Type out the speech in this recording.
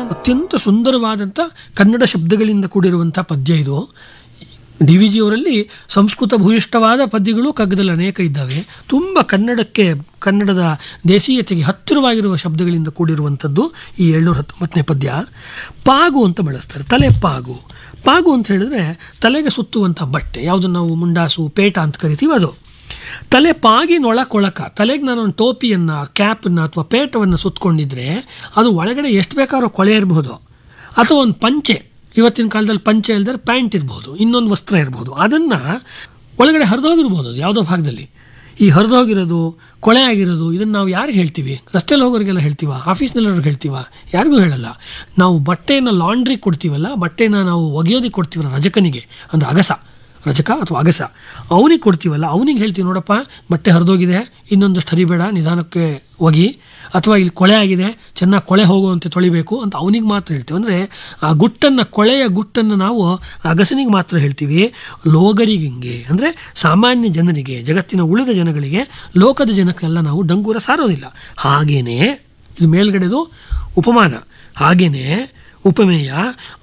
ಅತ್ಯಂತ ಸುಂದರವಾದಂಥ ಕನ್ನಡ ಶಬ್ದಗಳಿಂದ ಕೂಡಿರುವಂಥ ಪದ್ಯ ಇದು ಡಿ ವಿ ಜಿಯವರಲ್ಲಿ ಸಂಸ್ಕೃತ ಭೂಯಿಷ್ಠವಾದ ಪದ್ಯಗಳು ಕಗ್ಗದಲ್ಲಿ ಅನೇಕ ಇದ್ದಾವೆ ತುಂಬ ಕನ್ನಡಕ್ಕೆ ಕನ್ನಡದ ದೇಸೀಯತೆಗೆ ಹತ್ತಿರವಾಗಿರುವ ಶಬ್ದಗಳಿಂದ ಕೂಡಿರುವಂಥದ್ದು ಈ ಏಳ್ನೂರ ಹತ್ತೊಂಬತ್ತನೇ ಪದ್ಯ ಪಾಗು ಅಂತ ಬಳಸ್ತಾರೆ ತಲೆ ಪಾಗು ಪಾಗು ಅಂತ ಹೇಳಿದ್ರೆ ತಲೆಗೆ ಸುತ್ತುವಂಥ ಬಟ್ಟೆ ಯಾವುದನ್ನು ನಾವು ಮುಂಡಾಸು ಪೇಟ ಅಂತ ಕರಿತೀವಿ ಅದು ತಲೆ ಪಾಗಿನೊಳ ಕೊಳಕ ತಲೆಗೆ ನಾನು ಒಂದು ಟೋಪಿಯನ್ನು ಕ್ಯಾಪನ್ನು ಅಥವಾ ಪೇಟವನ್ನು ಸುತ್ತಕೊಂಡಿದ್ರೆ ಅದು ಒಳಗಡೆ ಎಷ್ಟು ಬೇಕಾದ್ರೂ ಕೊಳೆ ಇರಬಹುದು ಅಥವಾ ಒಂದು ಪಂಚೆ ಇವತ್ತಿನ ಕಾಲದಲ್ಲಿ ಪಂಚೆ ಇಲ್ದರೆ ಪ್ಯಾಂಟ್ ಇರ್ಬೋದು ಇನ್ನೊಂದು ವಸ್ತ್ರ ಇರ್ಬೋದು ಅದನ್ನು ಒಳಗಡೆ ಹರಿದೋಗಿರ್ಬೋದು ಅದು ಯಾವುದೋ ಭಾಗದಲ್ಲಿ ಈ ಹರಿದೋಗಿರೋದು ಕೊಳೆ ಆಗಿರೋದು ಇದನ್ನು ನಾವು ಯಾರಿಗೆ ಹೇಳ್ತೀವಿ ರಸ್ತೆಯಲ್ಲಿ ಹೋಗೋರಿಗೆಲ್ಲ ಹೇಳ್ತೀವ ಆಫೀಸ್ನಲ್ಲವ್ರಿಗೆ ಹೇಳ್ತೀವ ಯಾರಿಗೂ ಹೇಳಲ್ಲ ನಾವು ಬಟ್ಟೆಯನ್ನು ಲಾಂಡ್ರಿ ಕೊಡ್ತೀವಲ್ಲ ಬಟ್ಟೆನ ನಾವು ಒಗೆಯೋದಕ್ಕೆ ಕೊಡ್ತೀವಲ್ಲ ರಜಕನಿಗೆ ಅಂದರೆ ಅಗಸ ರಜಕ ಅಥವಾ ಅಗಸ ಅವನಿಗೆ ಕೊಡ್ತೀವಲ್ಲ ಅವನಿಗೆ ಹೇಳ್ತೀವಿ ನೋಡಪ್ಪ ಬಟ್ಟೆ ಹರಿದೋಗಿದೆ ಇನ್ನೊಂದಷ್ಟು ಹರಿಬೇಡ ನಿಧಾನಕ್ಕೆ ಒಗಿ ಅಥವಾ ಇಲ್ಲಿ ಕೊಳೆ ಆಗಿದೆ ಚೆನ್ನಾಗಿ ಕೊಳೆ ಹೋಗುವಂತೆ ತೊಳಿಬೇಕು ಅಂತ ಅವನಿಗೆ ಮಾತ್ರ ಹೇಳ್ತೀವಿ ಅಂದರೆ ಆ ಗುಟ್ಟನ್ನು ಕೊಳೆಯ ಗುಟ್ಟನ್ನು ನಾವು ಅಗಸನಿಗೆ ಮಾತ್ರ ಹೇಳ್ತೀವಿ ಲೋಗರಿಗೆ ಹಿಂಗೆ ಅಂದರೆ ಸಾಮಾನ್ಯ ಜನರಿಗೆ ಜಗತ್ತಿನ ಉಳಿದ ಜನಗಳಿಗೆ ಲೋಕದ ಜನಕ್ಕೆಲ್ಲ ನಾವು ಡಂಗೂರ ಸಾರೋದಿಲ್ಲ ಹಾಗೇನೇ ಇದು ಮೇಲ್ಗಡೆದು ಉಪಮಾನ ಹಾಗೇನೇ ಉಪಮೇಯ